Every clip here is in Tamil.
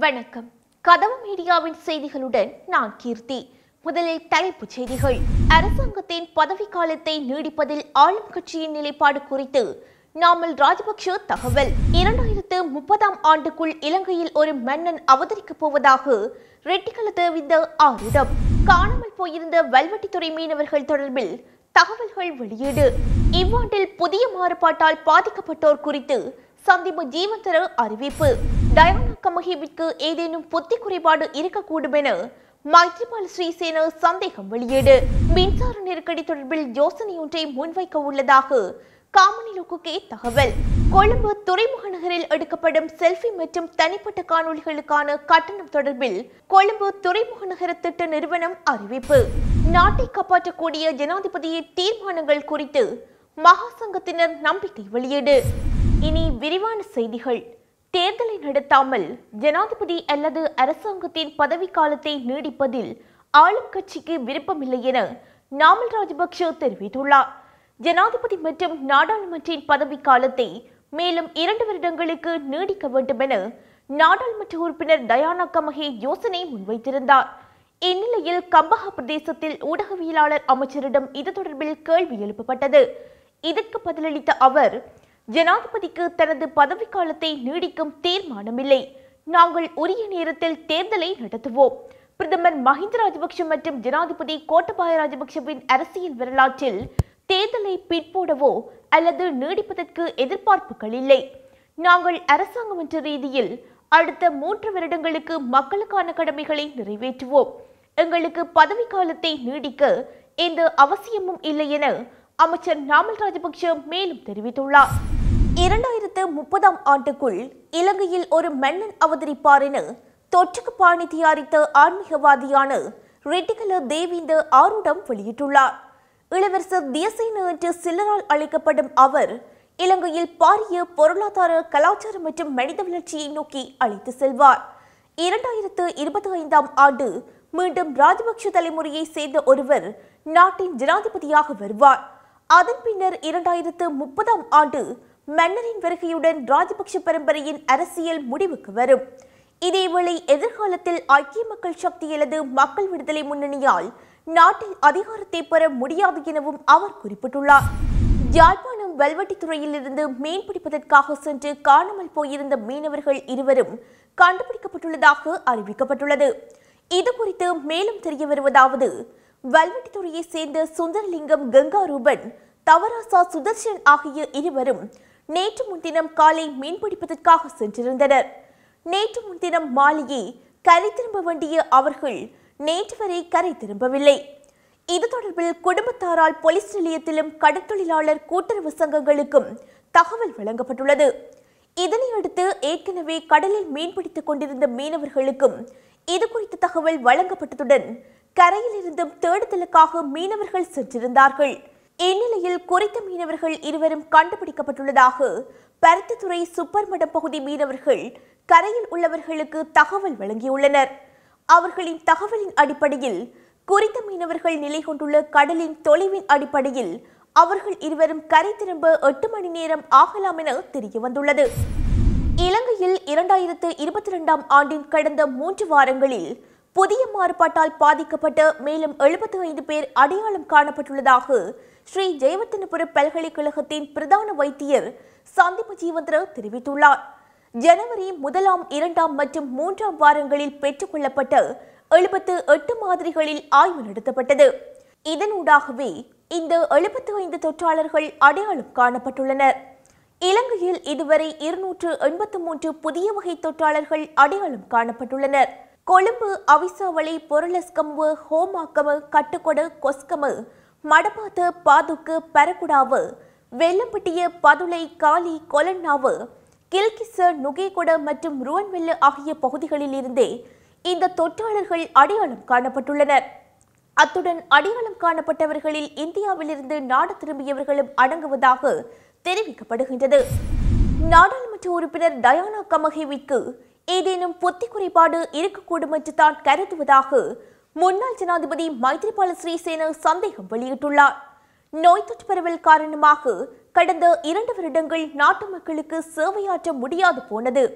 வணக்கம் கதவு மீடியாவின் செய்திகளுடன் நான் கீர்த்தி முதலில் தலைப்புச் செய்திகள் அரசாங்கத்தின் பதவிக்காலத்தை நீடிப்பதில் ஆளும் கட்சியின் நிலைப்பாடு குறித்து நாமல் ராஜபக்ஷ தகவல் இரண்டாயிரத்து முப்பதாம் ஆண்டுக்குள் இலங்கையில் ஒரு மன்னன் அவதரிக்கப் போவதாக ரெட்டிகள தேவிந்த ஆருடம் காணாமல் போயிருந்த வல்வெட்டித்துறை மீனவர்கள் தொடர்பில் தகவல்கள் வெளியீடு இவ்வாண்டில் புதிய மாறுபாட்டால் பாதிக்கப்பட்டோர் குறித்து சந்திப்பு ஜீவந்தர அறிவிப்பு டயானா கமஹிவிற்கு ஏதேனும் புத்தி குறைபாடு இருக்கக்கூடும் என மைத்ரிபால ஸ்ரீசேன சந்தேகம் வெளியீடு மின்சார நெருக்கடி தொடர்பில் யோசனை ஒன்றை முன்வைக்க உள்ளதாக காமனிலுக்குகே தகவல் கொழும்பு துறைமுக நகரில் எடுக்கப்படும் செல்ஃபி மற்றும் தனிப்பட்ட காணொளிகளுக்கான கட்டணம் தொடர்பில் கொழும்பு துறைமுக நகர திட்ட நிறுவனம் அறிவிப்பு நாட்டை காப்பாற்றக்கூடிய ஜனாதிபதியின் தீர்மானங்கள் குறித்து மகாசங்கத்தினர் நம்பிக்கை வெளியீடு இனி விரிவான செய்திகள் தேர்தலை நடத்தாமல் ஜனாதிபதி அல்லது அரசாங்கத்தின் பதவிக்காலத்தை நீடிப்பதில் ஆளும் கட்சிக்கு விருப்பமில்லை என நாமல் ராஜபக்ஷ தெரிவித்துள்ளார் ஜனாதிபதி மற்றும் நாடாளுமன்றின் பதவிக்காலத்தை மேலும் இரண்டு வருடங்களுக்கு நீடிக்க வேண்டும் என நாடாளுமன்ற உறுப்பினர் டயானா கமகே யோசனை முன்வைத்திருந்தார் இந்நிலையில் கம்பஹா பிரதேசத்தில் ஊடகவியலாளர் அமைச்சரிடம் இது தொடர்பில் கேள்வி எழுப்பப்பட்டது இதற்கு பதிலளித்த அவர் ஜனாதிபதிக்கு தனது பதவிக்காலத்தை நீடிக்கும் தீர்மானமில்லை நாங்கள் உரிய நேரத்தில் தேர்தலை நடத்துவோம் பிரதமர் மஹிந்த ராஜபக்ஷ மற்றும் ஜனாதிபதி கோட்டபாய ராஜபக்ஷவின் அரசியல் வரலாற்றில் தேர்தலை பிற்போடவோ அல்லது நீடிப்பதற்கு எதிர்பார்ப்புகள் இல்லை நாங்கள் அரசாங்கம் என்ற ரீதியில் அடுத்த மூன்று வருடங்களுக்கு மக்களுக்கான கடமைகளை நிறைவேற்றுவோம் எங்களுக்கு பதவிக்காலத்தை நீடிக்க எந்த அவசியமும் இல்லை என அமைச்சர் நாமல் ராஜபக்ஷ மேலும் தெரிவித்துள்ளார் இரண்டாயிரத்து முப்பதாம் ஆண்டுக்குள் இலங்கையில் ஒரு மன்னன் அவதரிப்பார் என தொற்றுக்கு பாணி தயாரித்த ஆன்மீகவாதியான ரெட்டிகல தேவிந்த ஆரூடம் வெளியிட்டுள்ளார் இளவரசர் தியசேன என்று சிலரால் அழைக்கப்படும் அவர் இலங்கையில் பாரிய பொருளாதார கலாச்சார மற்றும் மனித வளர்ச்சியை நோக்கி அழைத்து செல்வார் இரண்டாயிரத்து இருபத்தி ஐந்தாம் ஆண்டு மீண்டும் ராஜபக்ஷ தலைமுறையை சேர்ந்த ஒருவர் நாட்டின் ஜனாதிபதியாக வருவார் அதன் பின்னர் இரண்டாயிரத்து முப்பதாம் ஆண்டு மன்னரின் வருகையுடன் ராஜபக்ஷ பரம்பரையின் அரசியல் முடிவுக்கு வரும் இதேவேளை எதிர்காலத்தில் ஐக்கிய மக்கள் சக்தி அல்லது மக்கள் விடுதலை முன்னணியால் நாட்டில் அதிகாரத்தை பெற முடியாது எனவும் அவர் குறிப்பிட்டுள்ளார் யாழ்ப்பாணம் வெல்வெட்டித்துறையிலிருந்து மீன் பிடிப்பதற்காக சென்று காணாமல் போயிருந்த மீனவர்கள் இருவரும் கண்டுபிடிக்கப்பட்டுள்ளதாக அறிவிக்கப்பட்டுள்ளது இது குறித்து மேலும் தெரிய வருவதாவது வல்வெட்டித்துறையை சேர்ந்த சுந்தரலிங்கம் கங்காரூபன் தவராசா சுதர்ஷன் ஆகிய இருவரும் நேற்று முன்தினம் காலை மீன்பிடிப்பதற்காக சென்றிருந்தனர் நேற்று முன்தினம் மாலையே கரை திரும்ப வேண்டிய அவர்கள் நேற்று வரை கரை திரும்பவில்லை இது தொடர்பில் குடும்பத்தாரால் போலீஸ் நிலையத்திலும் கடற்தொழிலாளர் கூட்டுறவு சங்கங்களுக்கும் தகவல் வழங்கப்பட்டுள்ளது இதனையடுத்து ஏற்கனவே கடலில் மீன்பிடித்துக் கொண்டிருந்த மீனவர்களுக்கும் இது குறித்த தகவல் வழங்கப்பட்டதுடன் கரையில் இருந்தும் தேடுதலுக்காக மீனவர்கள் சென்றிருந்தார்கள் இந்நிலையில் குறித்த மீனவர்கள் இருவரும் கண்டுபிடிக்கப்பட்டுள்ளதாக பருத்தித்துறை சுப்பர்மடம் பகுதி மீனவர்கள் கரையில் உள்ளவர்களுக்கு தகவல் வழங்கியுள்ளனர் அவர்களின் தகவலின் அடிப்படையில் குறித்த மீனவர்கள் நிலை கொண்டுள்ள கடலின் தொலைவின் அடிப்படையில் அவர்கள் இருவரும் கரை திரும்ப எட்டு மணி நேரம் ஆகலாம் என தெரிய வந்துள்ளது இலங்கையில் இரண்டாயிரத்து இருபத்தி இரண்டாம் ஆண்டின் கடந்த மூன்று வாரங்களில் புதிய மாறுபாட்டால் பாதிக்கப்பட்ட மேலும் எழுபத்தி ஐந்து பேர் அடையாளம் காணப்பட்டுள்ளதாக ஸ்ரீ ஜெயவர்த்தனபுர பல்கலைக்கழகத்தின் பிரதான வைத்தியர் சந்தீப ஜீவந்திர தெரிவித்துள்ளார் ஜனவரி முதலாம் இரண்டாம் மற்றும் மூன்றாம் வாரங்களில் பெற்றுக்கொள்ளப்பட்ட எழுபத்து எட்டு மாதிரிகளில் ஆய்வு நடத்தப்பட்டது இதனூடாகவே இந்த எழுபத்து ஐந்து தொற்றாளர்கள் அடையாளம் காணப்பட்டுள்ளனர் இலங்கையில் இதுவரை இருநூற்று எண்பத்து மூன்று புதிய வகை தொற்றாளர்கள் அடையாளம் காணப்பட்டுள்ளனர் கொழும்பு அவிசாவளை பொருளஸ்கம்பு ஹோமாக்கம கட்டுக்கொடு கொஸ்கம மடபாத்து பாதுக்கு பரகுடாவு வெள்ளம்பட்டிய பதுளை காலி கொலன்னாவு கில்கிச நுகேகொட மற்றும் ருவன்வெல்ல ஆகிய பகுதிகளில் இருந்தே இந்த தொற்றாளர்கள் அடையாளம் காணப்பட்டுள்ளனர் அத்துடன் அடையாளம் காணப்பட்டவர்களில் இந்தியாவிலிருந்து நாடு திரும்பியவர்களும் அடங்குவதாக தெரிவிக்கப்படுகின்றது நாடாளுமன்ற உறுப்பினர் டயானா கமஹேவிற்கு ஏதேனும் புத்தி குறைபாடு இருக்கக்கூடும் என்று தான் கருதுவதாக முன்னாள் ஜனாதிபதி மைத்ரிபால ஸ்ரீசேன சந்தேகம் வெளியிட்டுள்ளார் நோய் தொற்று பரவல் காரணமாக கடந்த இரண்டு வருடங்கள் நாட்டு மக்களுக்கு சேவையாற்ற முடியாது போனது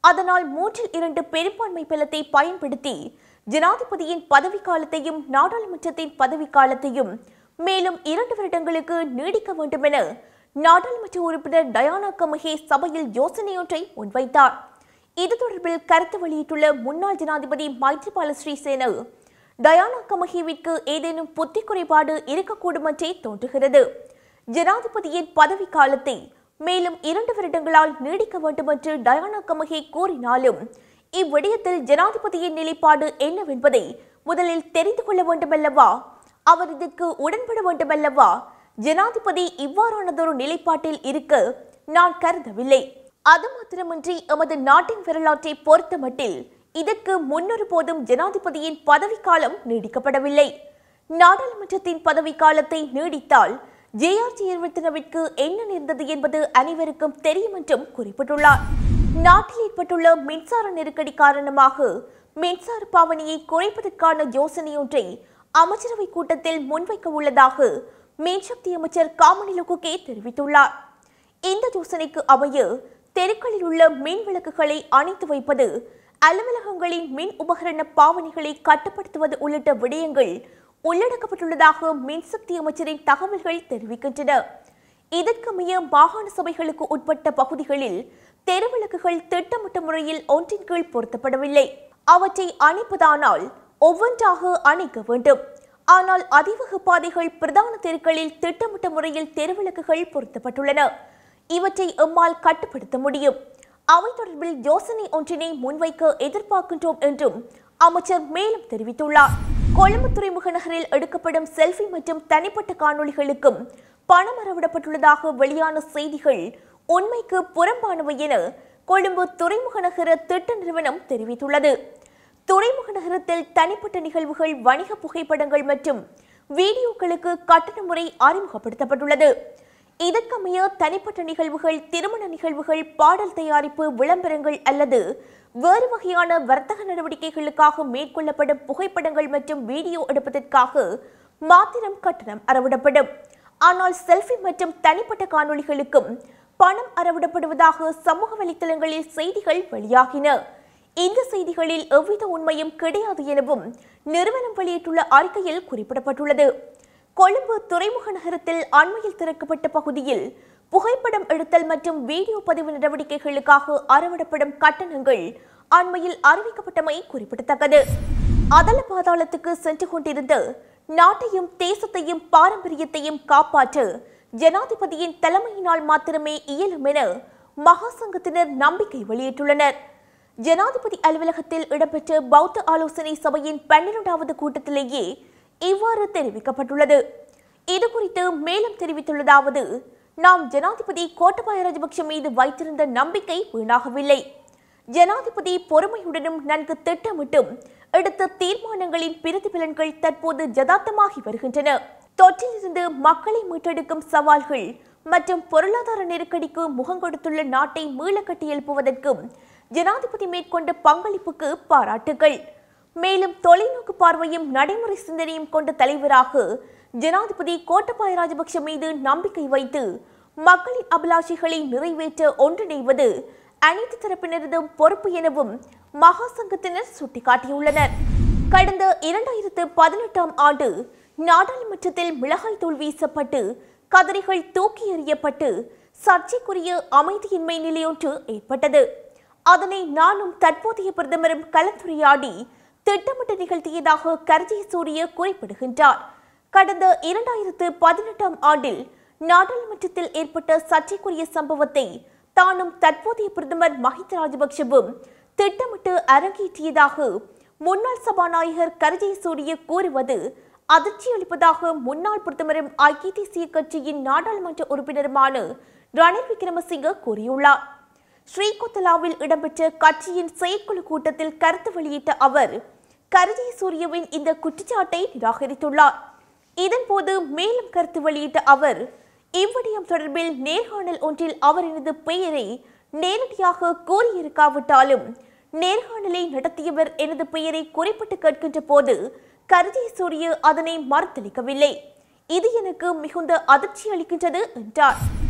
அதனால் மூன்றில் இரண்டு பெரும்பான்மை பலத்தை பயன்படுத்தி ஜனாதிபதியின் பதவிக்காலத்தையும் நாடாளுமன்றத்தின் பதவிக்காலத்தையும் மேலும் இரண்டு வருடங்களுக்கு நீடிக்க வேண்டும் என நாடாளுமன்ற உறுப்பினர் டயானா கமகே சபையில் யோசனையொன்றை முன்வைத்தார் இது தொடர்பில் கருத்து வெளியிட்டுள்ள முன்னாள் ஜனாதிபதி மைத்ரிபால ஸ்ரீசேன டயானா கமஹேவிற்கு ஏதேனும் புத்தி குறைபாடு இருக்கக்கூடும் என்றே தோன்றுகிறது ஜனாதிபதியின் பதவி காலத்தை மேலும் இரண்டு வருடங்களால் நீடிக்க வேண்டும் என்று டயானா கமஹே கூறினாலும் இவ்விடயத்தில் ஜனாதிபதியின் நிலைப்பாடு என்னவென்பதை முதலில் தெரிந்து கொள்ள வேண்டுமல்லவா அவர் இதற்கு உடன்பட வேண்டுமல்லவா ஜனாதிபதி இவ்வாறானதொரு நிலைப்பாட்டில் இருக்க நான் கருதவில்லை அது மாத்திரமின்றி எமது நாட்டின் வரலாற்றை பொறுத்தமட்டில் இதற்கு முன்னொரு போதும் ஜனாதிபதியின் பதவிக்காலம் நீடிக்கப்படவில்லை நாடாளுமன்றத்தின் பதவிக்காலத்தை நீடித்தால் ஜேஆர்ஜி இருபத்தினவிற்கு என்ன நேர்ந்தது என்பது அனைவருக்கும் தெரியும் என்றும் குறிப்பிட்டுள்ளார் நாட்டில் ஏற்பட்டுள்ள மின்சார நெருக்கடி காரணமாக மின்சார பாவனையை குறைப்பதற்கான யோசனையொன்றை அமைச்சரவை கூட்டத்தில் முன்வைக்க உள்ளதாக மின்சக்தி அமைச்சர் காமனில குகே தெரிவித்துள்ளார் இந்த யோசனைக்கு அமைய தெருக்களில் உள்ள மின் விளக்குகளை அணைத்து வைப்பது அலுவலகங்களின் மின் உபகரண பாவனைகளை கட்டுப்படுத்துவது உள்ளிட்ட விடயங்கள் உள்ளடக்கப்பட்டுள்ளதாக மின்சக்தி அமைச்சரின் தகவல்கள் தெரிவிக்கின்றன இதற்கமைய மாகாண சபைகளுக்கு உட்பட்ட பகுதிகளில் தெருவிளக்குகள் திட்டமிட்ட முறையில் ஒன்றின் கீழ் பொருத்தப்படவில்லை அவற்றை அணைப்பதானால் ஒவ்வொன்றாக அணைக்க வேண்டும் ஆனால் அதிவக பாதைகள் பிரதான தெருக்களில் திட்டமிட்ட முறையில் தெருவிளக்குகள் பொருத்தப்பட்டுள்ளன இவற்றை எம்மால் கட்டுப்படுத்த முடியும் அவை தொடர்பில் யோசனை ஒன்றினை முன்வைக்க எதிர்பார்க்கின்றோம் என்றும் அமைச்சர் மேலும் தெரிவித்துள்ளார் கொழும்பு துறைமுக நகரில் எடுக்கப்படும் செல்ஃபி மற்றும் தனிப்பட்ட காணொளிகளுக்கும் பணம் அறவிடப்பட்டுள்ளதாக வெளியான செய்திகள் உண்மைக்கு புறம்பானவை என கொழும்பு துறைமுக நகர திட்ட நிறுவனம் தெரிவித்துள்ளது துறைமுக நகரத்தில் தனிப்பட்ட நிகழ்வுகள் வணிக புகைப்படங்கள் மற்றும் வீடியோக்களுக்கு கட்டண முறை அறிமுகப்படுத்தப்பட்டுள்ளது இதற்கமைய தனிப்பட்ட நிகழ்வுகள் திருமண நிகழ்வுகள் பாடல் தயாரிப்பு விளம்பரங்கள் அல்லது வேறு வகையான வர்த்தக நடவடிக்கைகளுக்காக மேற்கொள்ளப்படும் புகைப்படங்கள் மற்றும் வீடியோ எடுப்பதற்காக மாத்திரம் கட்டணம் அறவிடப்படும் ஆனால் செல்ஃபி மற்றும் தனிப்பட்ட காணொளிகளுக்கும் பணம் அறவிடப்படுவதாக சமூக வலைத்தளங்களில் செய்திகள் வெளியாகின இந்த செய்திகளில் எவ்வித உண்மையும் கிடையாது எனவும் நிறுவனம் வெளியிட்டுள்ள அறிக்கையில் குறிப்பிடப்பட்டுள்ளது கொழும்பு துறைமுக நகரத்தில் அண்மையில் திறக்கப்பட்ட பகுதியில் புகைப்படம் எடுத்தல் மற்றும் வீடியோ பதிவு நடவடிக்கைகளுக்காக அறவிடப்படும் கட்டணங்கள் அண்மையில் அறிவிக்கப்பட்டமை குறிப்பிடத்தக்கது அதல பாதாளத்துக்கு சென்று கொண்டிருந்த நாட்டையும் தேசத்தையும் பாரம்பரியத்தையும் காப்பாற்ற ஜனாதிபதியின் தலைமையினால் மாத்திரமே இயலும் என மகாசங்கத்தினர் நம்பிக்கை வெளியிட்டுள்ளனர் ஜனாதிபதி அலுவலகத்தில் இடம்பெற்ற பௌத்த ஆலோசனை சபையின் பன்னிரண்டாவது கூட்டத்திலேயே இவ்வாறு தெரிவிக்கப்பட்டுள்ளது இது குறித்து மேலும் தெரிவித்துள்ளதாவது நாம் ஜனாதிபதி கோட்டபாய ராஜபக்ஷ மீது வைத்திருந்த நம்பிக்கை வீணாகவில்லை ஜனாதிபதி பொறுமையுடனும் நன்கு திட்டமிட்டும் எடுத்த தீர்மானங்களின் பிரதிபலன்கள் தற்போது ஜதார்த்தமாகி வருகின்றன தொற்றிலிருந்து மக்களை மீட்டெடுக்கும் சவால்கள் மற்றும் பொருளாதார நெருக்கடிக்கு முகங்கொடுத்துள்ள நாட்டை மீள கட்டியெழுப்புவதற்கும் ஜனாதிபதி மேற்கொண்ட பங்களிப்புக்கு பாராட்டுகள் மேலும் தொலைநோக்கு பார்வையும் நடைமுறை சிந்தனையும் கொண்ட தலைவராக ஜனாதிபதி கோட்டபாய ராஜபக்ஷ மீது நம்பிக்கை வைத்து மக்களின் அபிலாஷைகளை நிறைவேற்ற ஒன்றிணைவது அனைத்து தரப்பினரதும் பொறுப்பு எனவும் மகாசங்கத்தினர் சுட்டிக்காட்டியுள்ளனர் கடந்த இரண்டாயிரத்து பதினெட்டாம் ஆண்டு நாடாளுமன்றத்தில் மிளகாய் தூள் வீசப்பட்டு கதிரைகள் தூக்கி எறியப்பட்டு சர்ச்சைக்குரிய அமைதியின்மை நிலையொன்று ஏற்பட்டது அதனை நானும் தற்போதைய பிரதமரும் கலந்துரையாடி திட்டமிட்டு நிகழ்த்தியதாக கர்ஜி சூரிய குறிப்பிடுகின்றார் கடந்த இரண்டாயிரத்து பதினெட்டாம் ஆண்டில் நாடாளுமன்றத்தில் ஏற்பட்ட சர்ச்சைக்குரிய சம்பவத்தை தானும் தற்போதைய பிரதமர் மஹிந்த ராஜபக்ஷவும் திட்டமிட்டு அரங்கேற்றியதாக முன்னாள் சபாநாயகர் கர்ஜி சூரிய கூறுவது அதிர்ச்சி அளிப்பதாக முன்னாள் பிரதமரும் ஐக்கிய தேசிய கட்சியின் நாடாளுமன்ற உறுப்பினருமான ரணில் விக்ரமசிங்க கூறியுள்ளார் ஸ்ரீகொத்தலாவில் இடம்பெற்ற கட்சியின் செயற்குழு கூட்டத்தில் கருத்து வெளியிட்ட அவர் கருஜி சூரியவின் இந்த குற்றச்சாட்டை நிராகரித்துள்ளார் இதன்போது மேலும் கருத்து வெளியிட்ட அவர் இவ்விடயம் தொடர்பில் நேர்காணல் ஒன்றில் அவரது பெயரை நேரடியாக கூறியிருக்காவிட்டாலும் நேர்காணலை நடத்தியவர் எனது பெயரை குறிப்பிட்டு கேட்கின்ற போது கருஜி சூரிய அதனை மறுத்தளிக்கவில்லை இது எனக்கு மிகுந்த அதிர்ச்சி அளிக்கின்றது என்றார்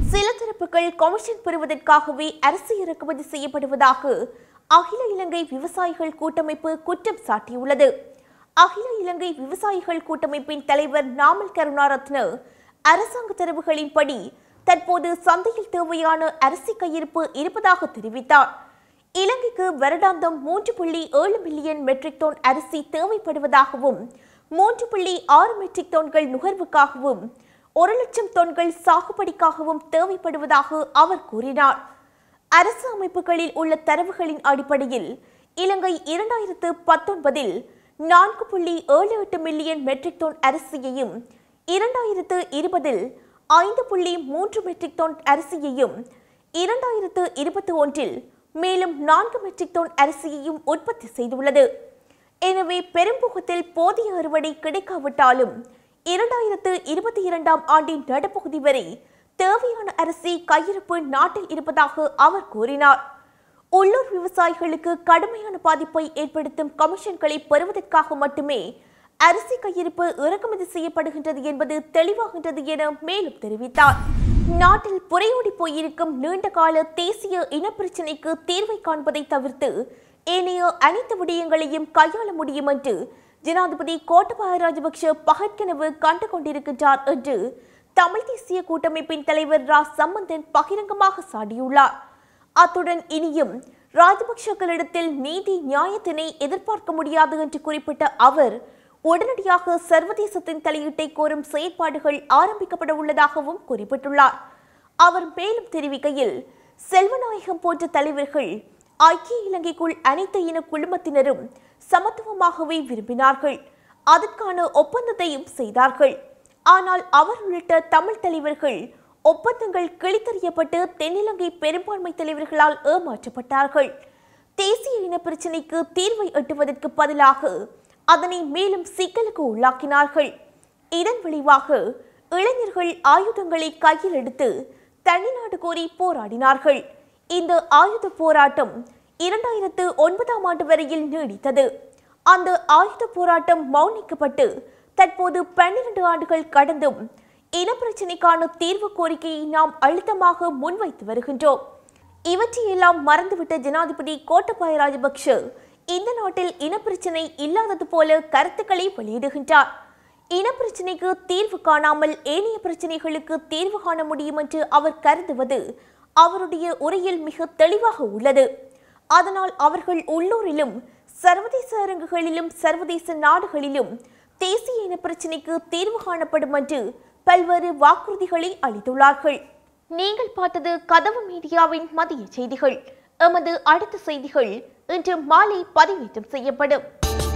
சில தரப்புகள் கமிஷன் பெறுவதற்காகவே அரிசி இறக்குமதி செய்யப்படுவதாக அகில இலங்கை விவசாயிகள் கூட்டமைப்பு குற்றம் சாட்டியுள்ளது அகில இலங்கை விவசாயிகள் கூட்டமைப்பின் தலைவர் நாமல் கருணாரத்ன அரசாங்க தரவுகளின்படி தற்போது சந்தையில் தேவையான அரிசி கையிருப்பு இருப்பதாக தெரிவித்தார் இலங்கைக்கு வருடாந்தம் மூன்று புள்ளி ஏழு மில்லியன் மெட்ரிக் டன் அரிசி தேவைப்படுவதாகவும் மூன்று புள்ளி ஆறு மெட்ரிக் டன்கள் நுகர்வுக்காகவும் ஒரு லட்சம் டன்கள் சாகுபடிக்காகவும் தேவைப்படுவதாக அவர் கூறினார் அரசு அமைப்புகளில் உள்ள தரவுகளின் அடிப்படையில் இலங்கை இரண்டாயிரத்து பத்தொன்பதில் நான்கு புள்ளி ஏழு எட்டு மில்லியன் மெட்ரிக் டன் அரிசியையும் இரண்டாயிரத்து இருபதில் ஐந்து புள்ளி மூன்று மெட்ரிக் டன் அரிசியையும் இரண்டாயிரத்து இருபத்தி ஒன்றில் மேலும் நான்கு மெட்ரிக் டன் அரிசியையும் உற்பத்தி செய்துள்ளது எனவே பெரும்புகத்தில் போதிய அறுவடை கிடைக்காவிட்டாலும் இரண்டாயிரத்து இருபத்தி இரண்டாம் ஆண்டின் நடுப்பகுதி வரை தேவையான அரிசி கையிருப்பு நாட்டில் இருப்பதாக அவர் கூறினார் உள்ளூர் விவசாயிகளுக்கு கடுமையான பாதிப்பை ஏற்படுத்தும் கமிஷன்களை பெறுவதற்காக மட்டுமே அரிசி கையிருப்பு இறக்குமதி செய்யப்படுகின்றது என்பது தெளிவாகின்றது என மேலும் தெரிவித்தார் நாட்டில் புரையோடி போயிருக்கும் நீண்டகால தேசிய இனப்பிரச்சினைக்கு தீர்வை காண்பதை தவிர்த்து ஏனைய அனைத்து விடயங்களையும் கையாள முடியும் என்று ஜனாதிபதி கோட்டபாய ராஜபக்ஷ பகற்கனவு கண்டு கொண்டிருக்கின்றார் என்று தமிழ் தேசிய கூட்டமைப்பின் தலைவர் ரா சம்பந்தன் பகிரங்கமாக சாடியுள்ளார் அத்துடன் இனியும் ராஜபக்ஷக்களிடத்தில் நீதி நியாயத்தினை எதிர்பார்க்க முடியாது என்று குறிப்பிட்ட அவர் உடனடியாக சர்வதேசத்தின் தலையீட்டை கோரும் செயற்பாடுகள் ஆரம்பிக்கப்பட உள்ளதாகவும் குறிப்பிட்டுள்ளார் அவர் மேலும் தெரிவிக்கையில் செல்வநாயகம் போன்ற தலைவர்கள் ஐக்கிய இலங்கைக்குள் அனைத்து இன குழுமத்தினரும் சமத்துவமாகவே விரும்பினார்கள் அதற்கான ஒப்பந்தத்தையும் செய்தார்கள் ஆனால் அவர் உள்ளிட்ட தமிழ் தலைவர்கள் ஒப்பந்தங்கள் கிழித்தறியப்பட்டு தென்னிலங்கை பெரும்பான்மை தலைவர்களால் ஏமாற்றப்பட்டார்கள் தேசிய இன பிரச்சினைக்கு தீர்வை எட்டுவதற்கு பதிலாக அதனை மேலும் சிக்கலுக்கு உள்ளாக்கினார்கள் இதன் விளைவாக இளைஞர்கள் ஆயுதங்களை கையில் எடுத்து தனிநாடு கோரி போராடினார்கள் இந்த ஆயுத போராட்டம் இரண்டாயிரத்து ஒன்பதாம் ஆண்டு வரையில் நீடித்தது அந்த ஆயுத போராட்டம் மௌனிக்கப்பட்டு தற்போது பன்னிரண்டு ஆண்டுகள் கடந்தும் இனப்பிரச்சினைக்கான தீர்வு கோரிக்கையை நாம் அழுத்தமாக முன்வைத்து வருகின்றோம் இவற்றையெல்லாம் மறந்துவிட்ட ஜனாதிபதி கோட்டபாய ராஜபக்ஷ இந்த நாட்டில் இனப்பிரச்சினை இல்லாதது போல கருத்துக்களை வெளியிடுகின்றார் இனப்பிரச்சினைக்கு தீர்வு காணாமல் ஏனைய பிரச்சனைகளுக்கு தீர்வு காண முடியும் என்று அவர் கருதுவது அவருடைய உரையில் மிக தெளிவாக உள்ளது அதனால் அவர்கள் உள்ளூரிலும் சர்வதேச அரங்குகளிலும் சர்வதேச நாடுகளிலும் தேசிய இன பிரச்சினைக்கு தீர்வு காணப்படும் என்று பல்வேறு வாக்குறுதிகளை அளித்துள்ளார்கள் நீங்கள் பார்த்தது கதவு மீடியாவின் மதிய செய்திகள் எமது அடுத்த செய்திகள் இன்று மாலை பதிவேற்றம் செய்யப்படும்